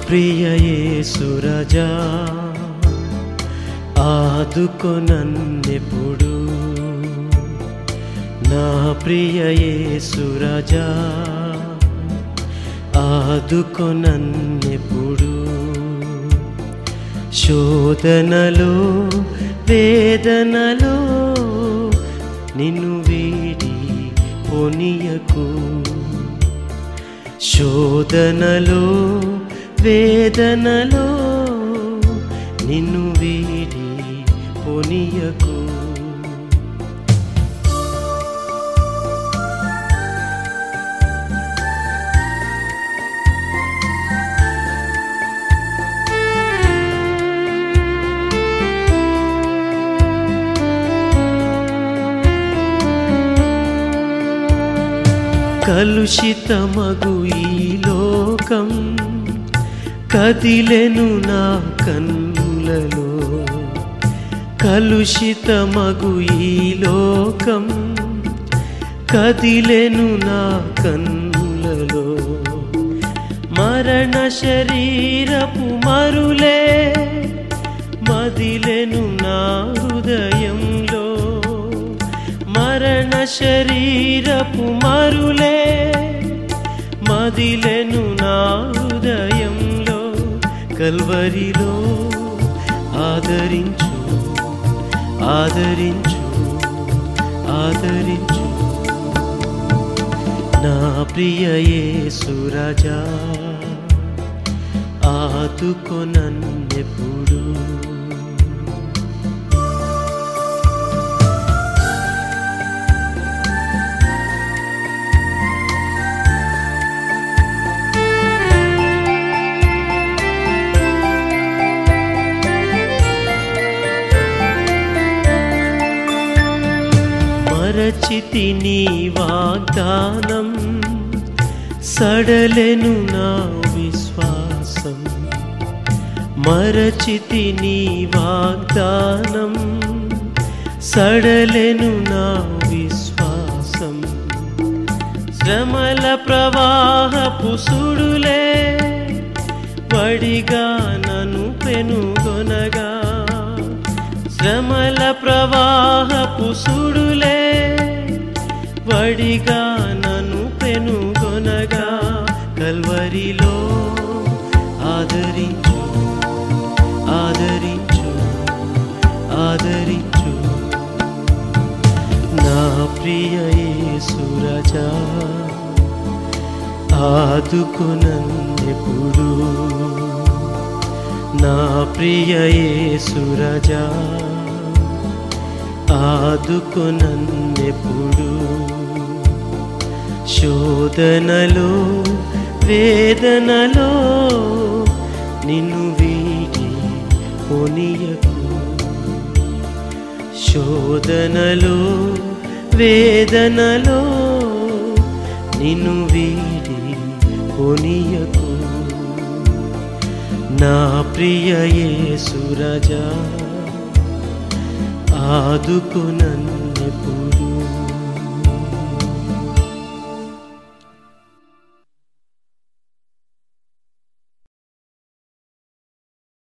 ప్రియ యేసురజా ఆదుకొనన్నెప్పుడు నా ప్రియ యేసురజా ఆదుకొనన్నెప్పుడు శోధనలో వేదనలో నిన్ను వీడి పొనియకు శోధనలో వేదనలో నిన్ను వీడి పొనియకు కలుషితమగు ఈ లోకం కదిలెను నా కన్నులలో కలుషితమగు ఈ లోకం కదిలెను నా కన్నులలో మరణ శరీరపు మరులే మదిలెను నా హృదయంలో మరణ శరీరపు మరులే మదిలెను నా హృదయంలో కల్వరిలో ఆదరించు ఆదరించు ఆదరించు నా ప్రియ యేసురాజా ఆదుకొనన్నెప్పుడు మరచితి నీ వాగ్దానం సడలెను నా విశ్వాసం మరచితి నీ వాగ్దానం సడలెను నా విశ్వాసం శ్రమల ప్రవాహపు సుడులే వడిగా నన్ను పెనుగొనగా శ్రమల ప్రవాహపు సుడులే వడిగా నన్ను పెనుగొనగా కల్వరిలో ఆదరించు ఆదరించు ఆదరించు నా ప్రియ యేసురజా ఆదుకునన్నెప్పుడు నా ప్రియ యేసురజా ఆదుకునన్నెప్పుడు శోధనలో వేదనలో నిన్ను వీడి కొనియకు శోధనలో వేదనలో నిన్ను వీడి కొనియకు నా ప్రియ యేసురజా ఆదుకునన్ను